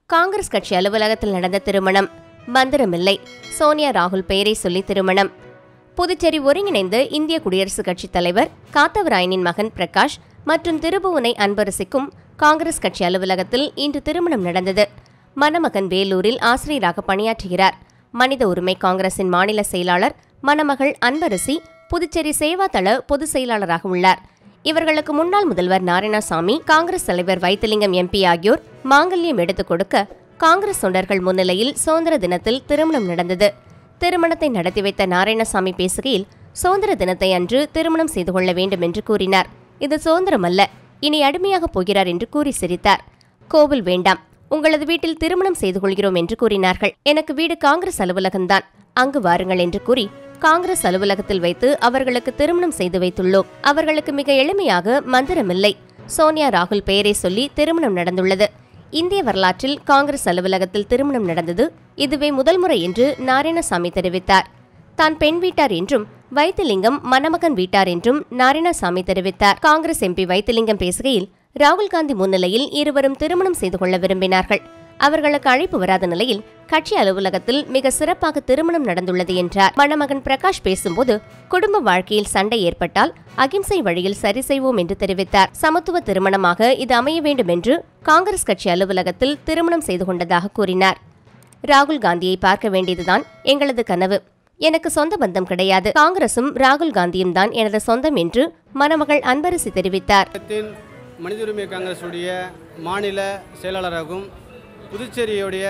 காங்கிரஸ் கட்சி அலுவலகத்தில் நடந்த திருமணம் மந்திரமில்லை சோனியா ராகுல் பெயரை சொல்லி திருமணம் புதுச்சேரி ஒருங்கிணைந்த இந்திய குடியரசுக் கட்சித் தலைவர் காத்தவராயனின் மகன் பிரகாஷ் மற்றும் திருபுவனை அன்பரசிக்கும் காங்கிரஸ் கட்சி அலுவலகத்தில் இன்று திருமணம் நடந்தது மணமகன் வேலூரில் ஆசிரியராக பணியாற்றுகிறார் மனித உரிமை காங்கிரசின் மாநில செயலாளர் மணமகள் அன்பரசி புதுச்சேரி சேவாதள பொதுச் செயலாளராக உள்ளார் இவர்களுக்கு முன்னாள் முதல்வர் நாராயணசாமி காங்கிரஸ் தலைவர் வைத்திலிங்கம் எம்பி ஆகியோர் மாங்கல்யம் எடுத்துக் கொடுக்க காங்கிரஸ் தொண்டர்கள் முன்னிலையில் சுதந்திர தினத்தில் திருமணம் நடந்தது திருமணத்தை நடத்தி வைத்த நாராயணசாமி பேசுகையில் சுதந்திர தினத்தை அன்று திருமணம் செய்து கொள்ள வேண்டும் என்று கூறினார் இது சுதந்திரம் அல்ல இனி அடிமையாக போகிறார் என்று கூறி சிரித்தார் கோவில் வேண்டாம் உங்களது வீட்டில் திருமணம் செய்து கொள்கிறோம் என்று கூறினார்கள் எனக்கு வீடு காங்கிரஸ் அலுவலகம்தான் அங்கு வாருங்கள் என்று கூறி காங்கிரஸ் அலுவலகத்தில் வைத்து அவர்களுக்கு திருமணம் செய்து வைத்துள்ளோம் அவர்களுக்கு மிக எளிமையாக மந்திரமில்லை சோனியா ராகுல் பெயரை சொல்லி திருமணம் நடந்துள்ளது இந்திய வரலாற்றில் காங்கிரஸ் அலுவலகத்தில் திருமணம் நடந்தது இதுவே முதல் முறை என்று நாராயணசாமி தெரிவித்தார் தான் பெண் வீட்டார் என்றும் வைத்திலிங்கம் மணமகன் வீட்டார் என்றும் நாராயணசாமி தெரிவித்தார் காங்கிரஸ் எம்பி வைத்திலிங்கம் பேசுகையில் ராகுல் காந்தி முன்னிலையில் இருவரும் திருமணம் செய்து கொள்ள விரும்பினார்கள் அவர்களுக்கு அழைப்பு வராத நிலையில் கட்சி அலுவலகத்தில் மிக சிறப்பாக திருமணம் நடந்துள்ளது என்றார் மணமகன் பிரகாஷ் பேசும்போது குடும்ப வாழ்க்கையில் சண்டை ஏற்பட்டால் அகிம்சை வழியில் சரி செய்வோம் என்று தெரிவித்தார் சமத்துவ திருமணமாக இது அமைய வேண்டும் என்று காங்கிரஸ் கட்சி அலுவலகத்தில் திருமணம் செய்து கொண்டதாக கூறினார் ராகுல் காந்தியை பார்க்க வேண்டியதுதான் எங்களது கனவு எனக்கு சொந்த பந்தம் கிடையாது காங்கிரசும் ராகுல் காந்தியும் தான் எனது சொந்தம் என்று மணமகள் அன்பரசி தெரிவித்தார் தமிழகத்தின் மனித உரிமை காங்கிரஸுடைய மாநில செயலாளராகவும் புதுச்சேரியுடைய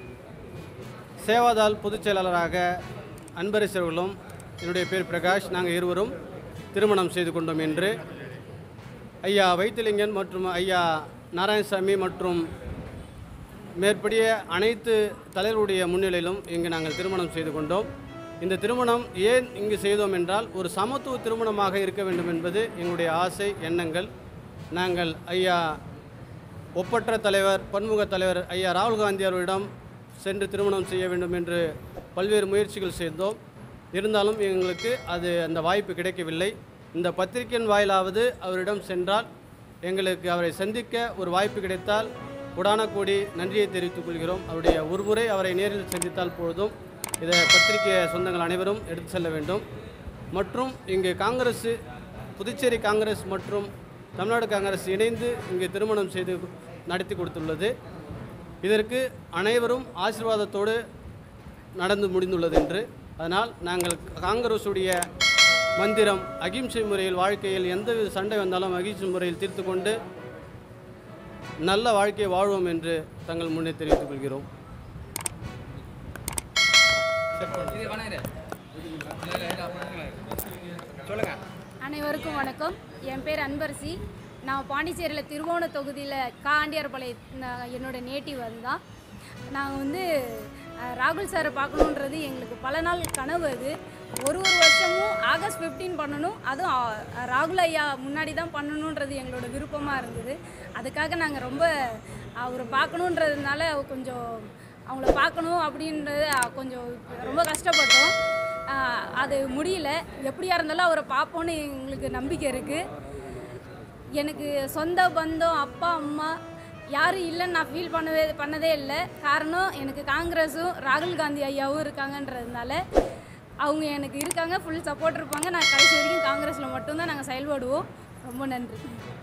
சேவாதால் பொதுச் செயலாளராக அன்பரசர்களும் என்னுடைய பேர் பிரகாஷ் நாங்கள் இருவரும் திருமணம் செய்து கொண்டோம் என்று ஐயா வைத்திலிங்கன் மற்றும் ஐயா நாராயணசாமி மற்றும் மேற்படிய அனைத்து தலைவருடைய முன்னிலையிலும் இங்கு நாங்கள் திருமணம் செய்து கொண்டோம் இந்த திருமணம் ஏன் இங்கு செய்தோம் என்றால் ஒரு சமத்துவ திருமணமாக இருக்க வேண்டும் என்பது எங்களுடைய ஆசை எண்ணங்கள் நாங்கள் ஐயா ஒப்பற்ற தலைவர் பன்முக தலைவர் ஐயா ராகுல் காந்தி அவர்களிடம் சென்று திருமணம் செய்ய வேண்டும் என்று பல்வேறு முயற்சிகள் செய்தோம் இருந்தாலும் எங்களுக்கு அது அந்த வாய்ப்பு கிடைக்கவில்லை இந்த பத்திரிகையின் வாயிலாவது அவரிடம் சென்றால் எங்களுக்கு அவரை சந்திக்க ஒரு வாய்ப்பு கிடைத்தால் உடான கூடி நன்றியை தெரிவித்துக் கொள்கிறோம் அவருடைய ஒரு முறை அவரை நேரில் சந்தித்தால் போதும் இதை பத்திரிகை சொந்தங்கள் அனைவரும் எடுத்து செல்ல வேண்டும் மற்றும் இங்கு காங்கிரஸ் புதுச்சேரி காங்கிரஸ் மற்றும் தமிழ்நாடு காங்கிரஸ் இணைந்து இங்கு திருமணம் செய்து நடத்தி கொடுத்துள்ளது இதற்கு அனைவரும் ஆசீர்வாதத்தோடு நடந்து முடிந்துள்ளது என்று அதனால் நாங்கள் காங்கிரஸுடைய மந்திரம் அகிம்சை முறையில் வாழ்க்கையில் எந்தவித சண்டை வந்தாலும் அகிம்சை முறையில் தீர்த்து கொண்டு நல்ல வாழ்க்கையை வாழ்வோம் என்று தங்கள் முன்னே தெரிவித்துக் கொள்கிறோம் அனைவருக்கும் வணக்கம் என் பேர் அன்பரசி நான் பாண்டிச்சேரியில் திருவோண தொகுதியில் காண்டியார்பாளையம் நான் என்னோட நேட்டிவ் அதுதான் நாங்கள் வந்து அஹ், ராகுல் சாரை பார்க்கணுன்றது எங்களுக்கு பல நாள் கனவு அது ஒரு ஒரு வருஷமும் ஆகஸ்ட் 15 பண்ணணும் அதுவும் அஹ், ராகுல் ஐயா முன்னாடி தான் பண்ணணுன்றது எங்களோட விருப்பமாக இருந்தது அதுக்காக நாங்கள் ரொம்ப அவரை பார்க்கணுன்றதுனால கொஞ்சம் அவங்கள பார்க்கணும் அப்படின்றது அஹ், கொஞ்சம் ரொம்ப கஷ்டப்பட்டோம் ஆஹ் அது முடியல எப்படியா இருந்தாலும் அவரை பார்ப்போன்னு எங்களுக்கு நம்பிக்கை இருக்குது எனக்கு சொந்த பந்தம் அப்பா அம்மா யாரும் இல்லைன்னு நான் ஃபீல் பண்ணவே பண்ணதே இல்லை காரணம் எனக்கு காங்கிரஸும் ராகுல் காந்தி ஐயாவும் இருக்காங்கன்றதுனால அவங்க எனக்கு இருக்காங்க ஃபுல் சப்போர்ட் இருப்பாங்க நான் கடைசி வரைக்கும் காங்கிரஸில் மட்டும்தான் நாங்கள் செயல்படுவோம் ரொம்ப நன்றி